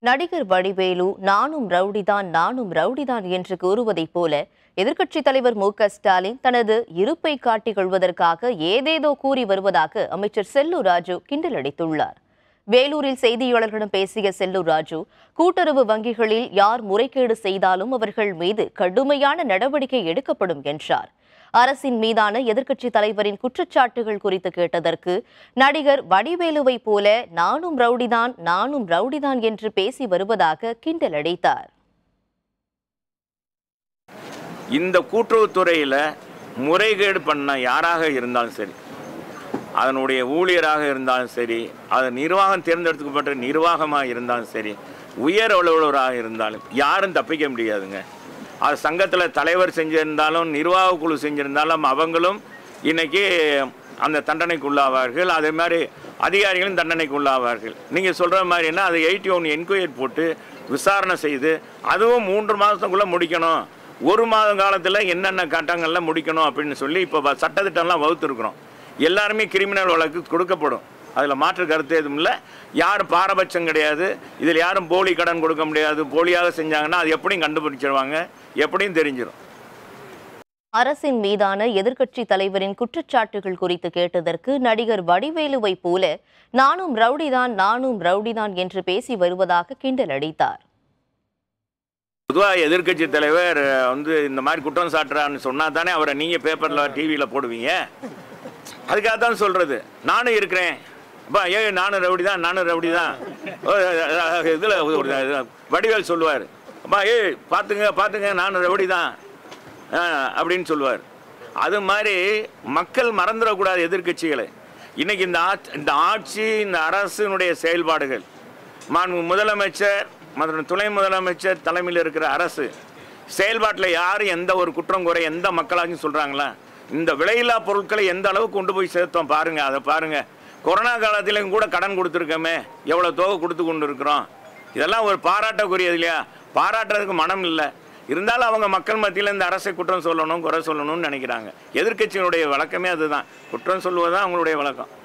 நடிகர் வடிவேலு நானும் ரவுடிதான் நானும் ரவுடிதான் என்று கூறுவதைப் போல எதிர்க்கட்சித் தலைவர் மு க ஸ்டாலின் தனது இருப்பை காட்டிக் கொள்வதற்காக ஏதேதோ கூறி வருவதாக அமைச்சர் செல்லூர் ராஜு கிண்டல் அடித்துள்ளார் வேலூரில் செய்தியாளர்களிடம் பேசிய செல்லூர் ராஜு கூட்டுறவு வங்கிகளில் யார் முறைகேடு செய்தாலும் அவர்கள் மீது கடுமையான நடவடிக்கை எடுக்கப்படும் என்றார் அரசின் மீதான எதிர்க்கட்சித் தலைவரின் குற்றச்சாட்டுகள் குறித்து கேட்டதற்கு நடிகர் வடிவேலுவை போல நானும் ரவுடிதான் நானும் ரவுடிதான் என்று பேசி வருவதாக கிண்டல் அடித்தார் இந்த கூட்டுறவுத்துறையில் முறைகேடு பண்ண யாராக இருந்தாலும் சரி அதனுடைய ஊழியராக இருந்தாலும் சரி அது நிர்வாகம் தேர்ந்தெடுக்கப்பட்ட நிர்வாகமாக இருந்தாலும் சரி உயர் அலுவலராக இருந்தாலும் யாரும் தப்பிக்க முடியாதுங்க அது சங்கத்தில் தலைவர் செஞ்சிருந்தாலும் நிர்வாக குழு செஞ்சிருந்தாலும் அவங்களும் இன்னைக்கு அந்த தண்டனைக்கு உள்ளாவார்கள் அதே மாதிரி அதிகாரிகளும் தண்டனைக்கு உள்ளாவார்கள் நீங்கள் சொல்கிற மாதிரின்னா அது எயிட்டி ஒன் என்கொயரி போட்டு விசாரணை செய்து அதுவும் மூன்று மாதத்துக்குள்ளே முடிக்கணும் ஒரு மாத காலத்தில் என்னென்ன கட்டங்களில் முடிக்கணும் அப்படின்னு சொல்லி இப்போ சட்டத்திட்டம்லாம் வகுத்துருக்குறோம் எல்லாருமே கிரிமினல் வழக்கு கொடுக்கப்படும் அதில் மாற்று கருத்து எதுவும் இல்லை யாரும் பாரபட்சம் கிடையாது இதில் யாரும் போலி கடன் கொடுக்க முடியாது போலியாக செஞ்சாங்கன்னா அது எப்படியும் கண்டுபிடிச்சிருவாங்க எப்படியும் தெரிஞ்சிடும் அரசின் மீதான எதிர்க்கட்சித் தலைவரின் குற்றச்சாட்டுகள் குறித்து கேட்டதற்கு நடிகர் வடிவேலுவை போல நானும் ரவுடிதான் நானும் ரவுடிதான் என்று பேசி வருவதாக கிண்டல் அடித்தார் பொதுவாக எதிர்க்கட்சி தலைவர் அஹ், வந்து இந்த மாதிரி குற்றம் சாட்டுறான்னு சொன்னா தானே அவரை நீங்கள் பேப்பரில் டிவியில் போடுவீங்க அதுக்காக தான் சொல்கிறது நானும் இருக்கிறேன் அப்பா ஏ நானும் ரவுடி தான் நானும் ரவுடி தான் இதில் வடிவேல் சொல்லுவார் அப்பா ஏ பார்த்துங்க பார்த்துங்க நானும் ரவுடி தான் அப்படின்னு சொல்லுவார் அது மாதிரி மக்கள் மறந்துடக்கூடாது எதிர்க்கட்சிகளை இன்னைக்கு இந்த ஆட்சி இந்த ஆட்சி இந்த அரசினுடைய செயல்பாடுகள் மாண்பு முதலமைச்சர் மற்றும் துணை முதலமைச்சர் தலைமையில் இருக்கிற அரசு செயல்பாட்டில் யாரும் எந்த ஒரு குற்றம் குறை எந்த மக்களாச்சும் சொல்கிறாங்களா இந்த விலையில்லா பொருட்களை எந்த அளவுக்கு கொண்டு போய் சேர்த்தோம் பாருங்க அதை பாருங்க கொரோனா காலத்திலையும் கூட கடன் கொடுத்துருக்கோமே எவ்வளோ தொகை கொடுத்து கொண்டு இருக்கிறோம் இதெல்லாம் ஒரு பாராட்டக்குரியது இல்லையா பாராட்டுறதுக்கு மனம் இல்லை இருந்தாலும் அவங்க மக்கள் மத்தியில் இந்த அரசை குற்றம் சொல்லணும் குறை சொல்லணும்னு நினைக்கிறாங்க எதிர்க்கட்சியினுடைய வழக்கமே அதுதான் குற்றம் சொல்லுவது தான் அவங்களுடைய வழக்கம்